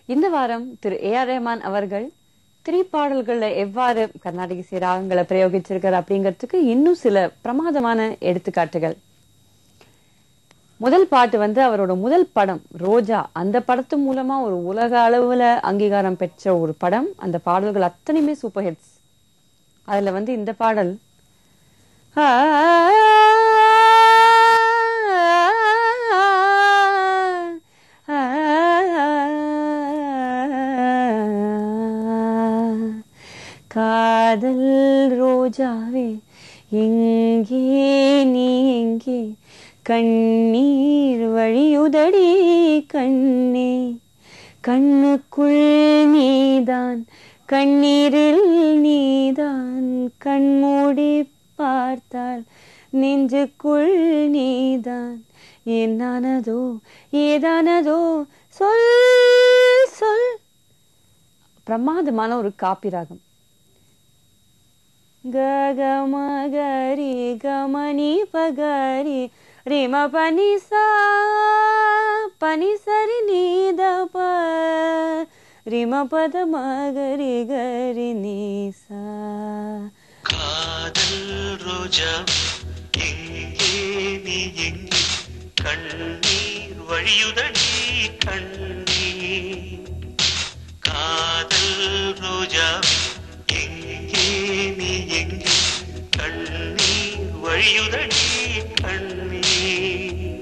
இந்த வாரம் திரு A R Rahman அவர்கள் திரைப்பாடல்கள்ல எவ்வாறு கர்நாடக இசை ராகங்களை பிரயோகிச்சிருக்காரு அப்படிங்கிறதுக்கு இன்னும் சில பிரமாதமான எடுத்துக்காட்டுகள் முதல் பாட்டு வந்து அவரோட முதல் படம் ரோஜா அந்த படத்து மூலமா ஒரு உலக அளவுல அங்கீகாரம் பெற்ற ஒரு படம் அந்த பாடல்கள் அத்தனையுமே சூப்பர் ஹிட்ஸ் அதுல வந்து இந்த பாடல் காதல் ரோஜாவே எங்கே நீ எங்கே கண்ணீர் வழியுதடி கண்ணே கண்ணுக்குள் நீதான் கண்ணீரில் நீதான் கண்மூடி பார்த்தால் நெஞ்சுக்குள் நீதான் என்னானதோ ஏதானதோ சொல் சொல் பிரமாதமான ஒரு காப்பி ராகம் ககமகரி கமனி பகரி ரிம பனி சா பனி சரி நீத ப ரிம பத மகரி கரி நீசா காதல் ரோஜா எங்கே நீ எங்கே கண்ணீர் வழியுதடி கண்ணீர் காதல் ரோஜா எங்கே நீ எங்கே கண்ணீர் வழியுதடி கண்ணீர்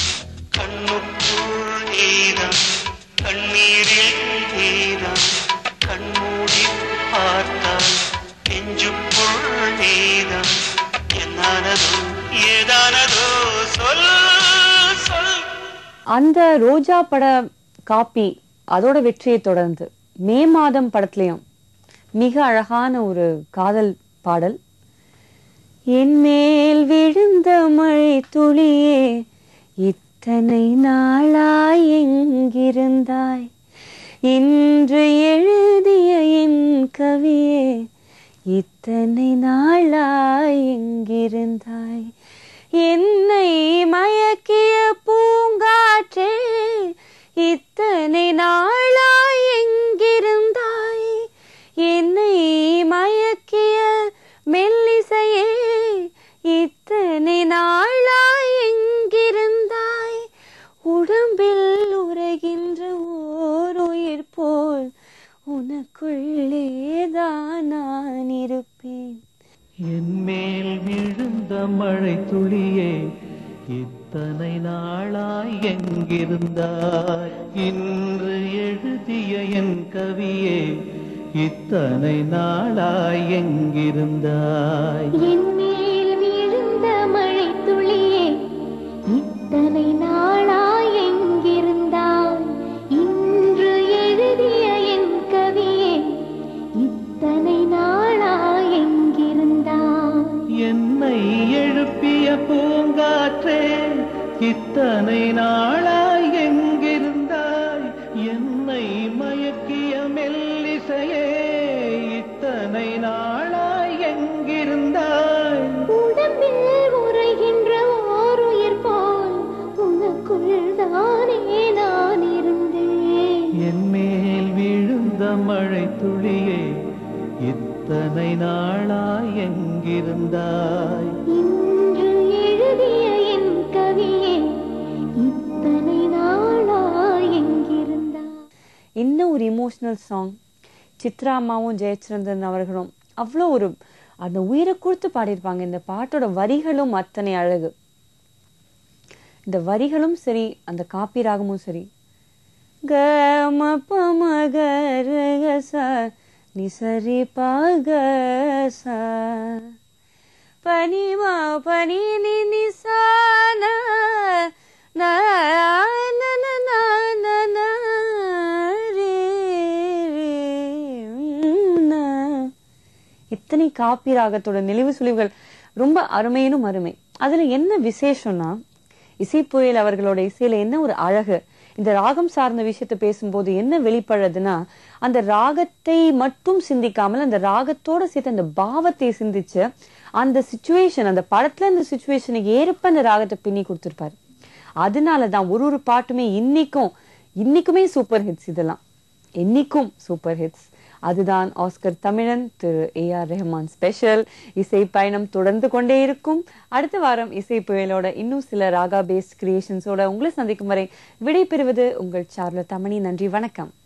கண்ணுக்குள் நீதான் கண்ணீரில் நீதான் கண்மூடி பார்த்தால் நெஞ்சுக்குள் நீதான் என்னானதோ ஏதானதோ சொல் சொல் அந்த ரோஜா பட காப்பி அதோட வெற்றியை தொடர்ந்து மே மாதம் படத்துலயும் மிக அழகான ஒரு காதல் பாடல் என் மேல் விழுந்த மழை துளியே இத்தனை நாளாய் எங்கிருந்தாய் இன்று எழுதிய என் கவியே இத்தனை நாளாய் எங்கிருந்தாய் என்னை மயக்கிய பூங்காற்றே இத்தனை நாளாய் எங்கிருந்தாய் என்னை மயக்கிய மெல்லிசையே இத்தனை நாளாய் எங்கிருந்தாய் உடம்பில் உரைகின்ற ஓர் உயிர் போல் உனக்குள்ளேதான் நான் இருப்பேன் என் மேல் விழுந்த மழை துளியே இத்தனை நாளாய் எங்கிருந்தாய் இன்று எழுதிய என் கவியே இத்தனை நாளாய் எங்கிருந்தாய் என் மேல் விழுந்த மழை துளியே இத்தனை நாளாய் எங்கிருந்தாய் இன்று எழுதிய என் கவியே இத்தனை நாளாய் எங்கிருந்தாய் என்னை எழுப்பிய பூங்காற்றே இத்தனை நாளாய் எங்கிருந்தாய் என்னை மயக்கிய மெல்லிசையே இத்தனை நாளாய் எங்கிருந்தாய் உடம்பில் உரைகின்ற ஓர் உயிர் போல் உனக்குள் தானே நான் இருந்தேன் என் மேல் விழுந்த மழை துளியே இத்தனை நாளாய் எங்கிருந்தாய் இன்று எழுதிய என் கவியே இத்தனை நாளாய் எங்கிருந்தாய் இன்னும் ஒரு இமோஷனல் சாங் சித்ரா அம்மாவும் ஜெயச்சந்திரன் அவர்களும் அவ்வளோ ஒரு அந்த உயிரை கொடுத்து பாடியிருப்பாங்க இந்த பாட்டோட வரிகளும் அத்தனை அழகு இந்த வரிகளும் சரி அந்த காப்பி ராகமும் சரி க ம ப ம க ர க ச நி சரி ப க ச பனி மா பனி நி நி சா ந ந ந ந ந ந ந ரே ரே ம், ந. இத்தனை காப்பி ராகத்தோட நெளிவு சுழிவுகள் ரொம்ப அருமையினும் அருமை அதுல என்ன விசேஷம்னா இசைப்புயல் அவர்களோட இசையில என்ன ஒரு அழகு இந்த ராகம் சார்ந்த விஷயத்தை பேசும்போது என்ன வெளிப்படுறதுன்னா அந்த ராகத்தை மட்டும் சிந்திக்காமல் அந்த ராகத்தோட சேர்த்து அந்த பாவத்தை சிந்திச்சு அந்த சுச்சுவேஷன் அந்த படத்துல இந்த சுச்சுவேஷனுக்கு ஏற்ப அந்த ராகத்தை பின்னி கொடுத்திருப்பாரு அதனாலதான் ஒரு ஒரு பாட்டுமே இன்னைக்கும் இன்னைக்குமே சூப்பர் ஹிட்ஸ் இதெல்லாம் என்னைக்கும் சூப்பர் ஹிட்ஸ் அதுதான் ஆஸ்கர் தமிழன் Thiru A R Rahman special இசை பயணம் தொடர்ந்து கொண்டே இருக்கும் அடுத்த வாரம் இசை புயலோட இன்னும் சில ராகா பேஸ்ட் கிரியேஷன்ஸோட உங்களை சந்திக்கும் வரை விடை பெறுவது உங்கள் சார்ல தமணி நன்றி வணக்கம்